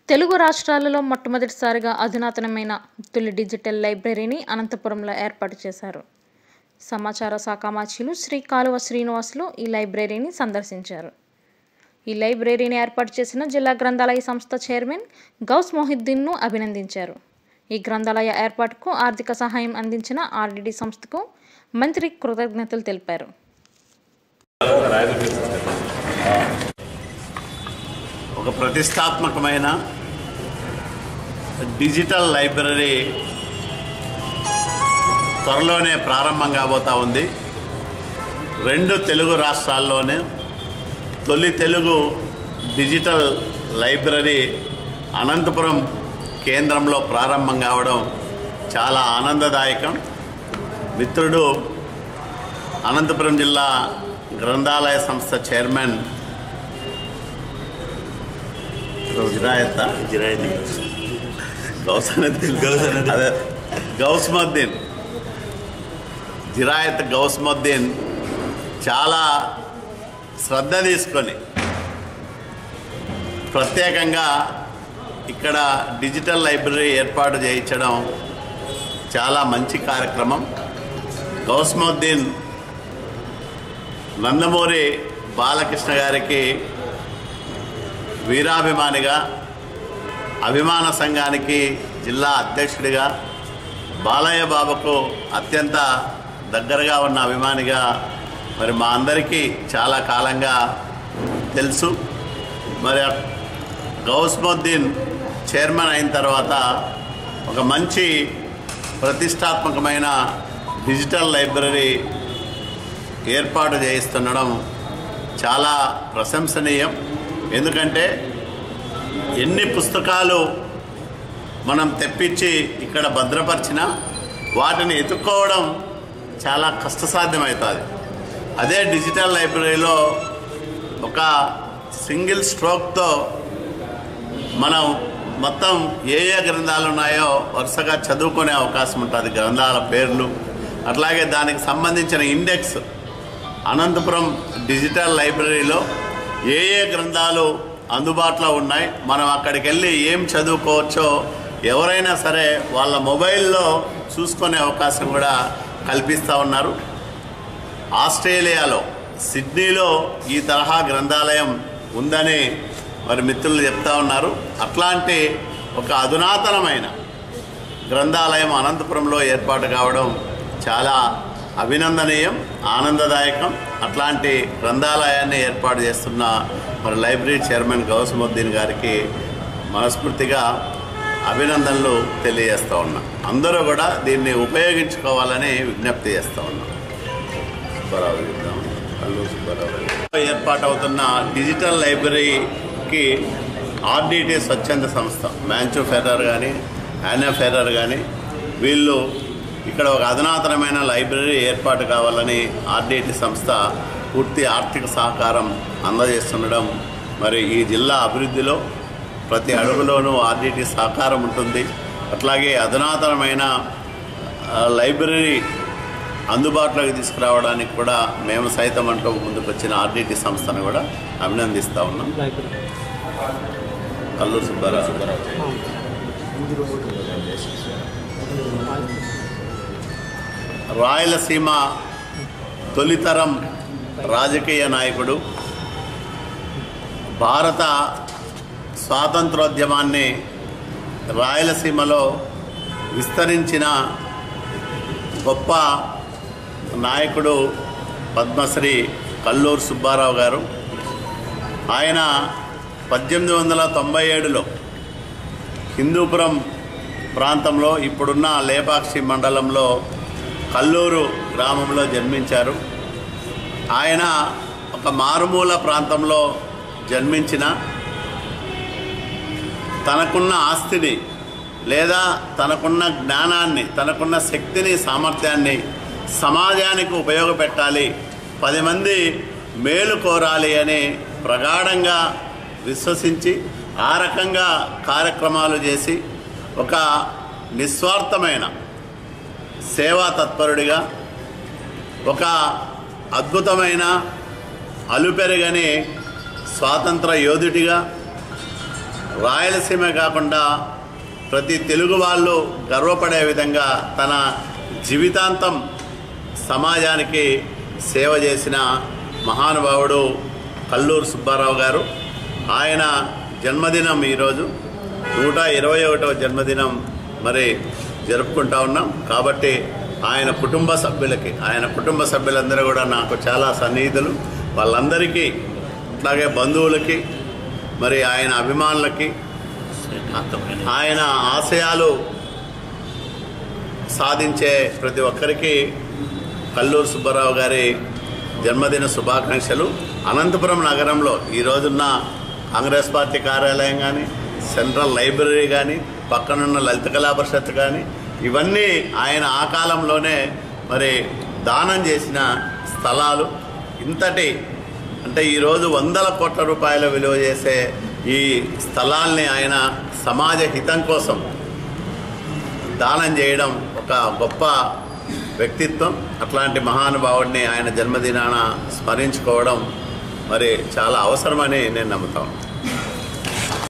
తెలుగు రాష్ట్రాలలో మొట్టమొదటిసారిగా అధునాతనమైన తొలి డిజిటల్ లైబ్రరీని అనంతపురంలో ఏర్పాటు చేశారు సమాచార శాఖ మాధ్యులు శ్రీ కాలువ శ్రీనివాసులు ఈ లైబ్రరీని సందర్శించారు ఈ లైబ్రరీని ఏర్పాటు చేసిన జిల్లా గ్రంథాలయ సంస్థ చైర్మన్ గౌస్ మొహిద్దీన్ను అభినందించారు ఈ గ్రంథాలయ ఏర్పాటుకు ఆర్థిక సహాయం అందించిన ఆర్డిడి సంస్థకు మంత్రి కృతజ్ఞతలు తెలిపారు ఒక ప్రతిష్టాత్మకమైన డిజిటల్ లైబ్రరీ త్వరలోనే ప్రారంభం కాబోతా ఉంది రెండు తెలుగు రాష్ట్రాల్లోనే తొలి తెలుగు డిజిటల్ లైబ్రరీ అనంతపురం కేంద్రంలో ప్రారంభం కావడం చాలా ఆనందదాయకం మిత్రుడు అనంతపురం జిల్లా గ్రంథాలయ సంస్థ చైర్మన్ జిరాయత జిరాయితీ గౌసనుద్దీన్ గౌసనుద్దీన్. అదే గౌస్ముద్దీన్ జిరాయత్ గౌస్ముద్దీన్ చాలా శ్రద్ధ తీసుకొని ప్రత్యేకంగా ఇక్కడ డిజిటల్ లైబ్రరీ ఏర్పాటు చేయించడం చాలా మంచి కార్యక్రమం గౌస్ముద్దీన్ నందమూరి బాలకృష్ణ గారికి వీరాభిమానిగా అభిమాన సంఘానికి జిల్లా అధ్యక్షుడిగా బాలయ్య బాబుకు అత్యంత దగ్గరగా ఉన్న అభిమానిగా మరి మా అందరికీ చాలా కాలంగా తెలుసు మరి గౌస్ముద్దీన్ చైర్మన్ అయిన తర్వాత ఒక మంచి ప్రతిష్టాత్మకమైన డిజిటల్ లైబ్రరీ ఏర్పాటు చేయిస్తుండడం చాలా ప్రశంసనీయం ఎందుకంటే ఎన్ని పుస్తకాలు మనం తెప్పించి ఇక్కడ భద్రపరిచినా వాటిని ఎత్తుక్కోవడం చాలా కష్టసాధ్యమవుతుంది అదే డిజిటల్ లైబ్రరీలో ఒక సింగిల్ స్ట్రోక్తో మనం మొత్తం ఏ ఏ గ్రంథాలు ఉన్నాయో వరుసగా చదువుకునే అవకాశం ఉంటుంది గ్రంథాల పేర్లు అట్లాగే దానికి సంబంధించిన ఇండెక్స్ అనంతపురం డిజిటల్ లైబ్రరీలో ఏ ఏ గ్రంథాలు అందుబాటులో ఉన్నాయి మనం అక్కడికి వెళ్ళి ఏం చదువుకోవచ్చో ఎవరైనా సరే వాళ్ళ మొబైల్లో చూసుకునే అవకాశం కూడా కల్పిస్తూ ఉన్నారు ఆస్ట్రేలియాలో సిడ్నీలో ఈ తరహా గ్రంథాలయం ఉందని మరి మిత్రులు చెప్తా ఉన్నారు అట్లాంటి ఒక అధునాతనమైన గ్రంథాలయం అనంతపురంలో ఏర్పాటు కావడం చాలా అభినందనీయం ఆనందదాయకం అట్లాంటి గ్రంథాలయాన్ని ఏర్పాటు చేస్తున్న మరి లైబ్రరీ చైర్మన్ గౌసముద్దీన్ గారికి మనస్ఫూర్తిగా అభినందనలు తెలియజేస్తూ ఉన్నా అందరూ కూడా దీన్ని ఉపయోగించుకోవాలని విజ్ఞప్తి చేస్తూ ఉన్నాం సుబ్బారావు చెప్దాం కల్లూరు సుబ్బారావు ఏర్పాటవుతున్న డిజిటల్ లైబ్రరీకి ఆర్డిటి స్వచ్ఛంద సంస్థ మ్యాంచో ఫెర్రర్ కానీ యానా ఫెర్రర్ కానీ వీళ్ళు ఇక్కడ ఒక అధునాతనమైన లైబ్రరీ ఏర్పాటు కావాలని ఆర్డిటి సంస్థ పూర్తి ఆర్థిక సహకారం అందజేస్తుండడం మరి ఈ జిల్లా అభివృద్ధిలో ప్రతి అడుగులోనూ ఆర్డిటి సహకారం ఉంటుంది అట్లాగే అధునాతనమైన ఆ, లైబ్రరీ అందుబాటులోకి తీసుకురావడానికి కూడా మేము సైతం అంటూ ముందుకు వచ్చిన ఆర్డిటి సంస్థను కూడా అభినందిస్తూ ఉన్నాం కల్లూరు సుబ్బారావు రాయలసీమ తొలితరం రాజకీయ నాయకుడు భారత స్వాతంత్రోద్యమాన్ని రాయలసీమలో విస్తరించిన గొప్ప నాయకుడు పద్మశ్రీ కల్లూరు సుబ్బారావు గారు ఆయన పద్దెనిమిది వందల తొంభై ఏడులో హిందూపురం ప్రాంతంలో ఇప్పుడున్న లేపాక్షి మండలంలో కల్లూరు గ్రామంలో జన్మించారు ఆయన ఒక మారుమూల ప్రాంతంలో జన్మించిన తనకున్న ఆస్తిని లేదా తనకున్న జ్ఞానాన్ని తనకున్న శక్తిని సామర్థ్యాన్ని సమాజానికి ఉపయోగపెట్టాలి పది మంది మేలు కోరాలి అని ప్రగాఢంగా విశ్వసించి ఆ రకంగా కార్యక్రమాలు చేసి ఒక నిస్వార్థమైన సేవా తత్పరుడిగా ఒక అద్భుతమైన అలుపెరగని స్వాతంత్ర యోధుడిగా రాయలసీమ కాకుండా ప్రతి తెలుగు వాళ్ళు గర్వపడే విధంగా తన జీవితాంతం సమాజానికి సేవ చేసిన మహానుభావుడు కల్లూరు సుబ్బారావు గారు ఆయన జన్మదినం ఈరోజు నూట ఇరవై ఒకటవ జన్మదినం మరి జరుపుకుంటా ఉన్నాం కాబట్టి ఆయన కుటుంబ సభ్యులకి ఆయన కుటుంబ సభ్యులందరూ కూడా నాకు చాలా సన్నిహితులు వాళ్ళందరికీ అట్లాగే బంధువులకి మరి ఆయన అభిమానులకి ఆయన ఆశయాలు సాధించే ప్రతి ఒక్కరికి కల్లూరు సుబ్బారావు గారి జన్మదిన శుభాకాంక్షలు అనంతపురం నగరంలో ఈ రోజున్న కాంగ్రెస్ పార్టీ కార్యాలయం కానీ సెంట్రల్ లైబ్రరీ కానీ పక్కనున్న లలిత కళా పరిషత్ కానీ ఇవన్నీ ఆయన ఆ కాలంలోనే మరి దానం చేసిన స్థలాలు ఇంతటి అంటే ఈరోజు వందల కోట్ల రూపాయల విలువ చేసే ఈ స్థలాల్ని ఆయన సమాజ హితం కోసం దానం చేయడం ఒక గొప్ప వ్యక్తిత్వం అట్లాంటి మహానుభావుడిని ఆయన జన్మదినాన స్మరించుకోవడం మరి చాలా అవసరమని నేను నమ్ముతాను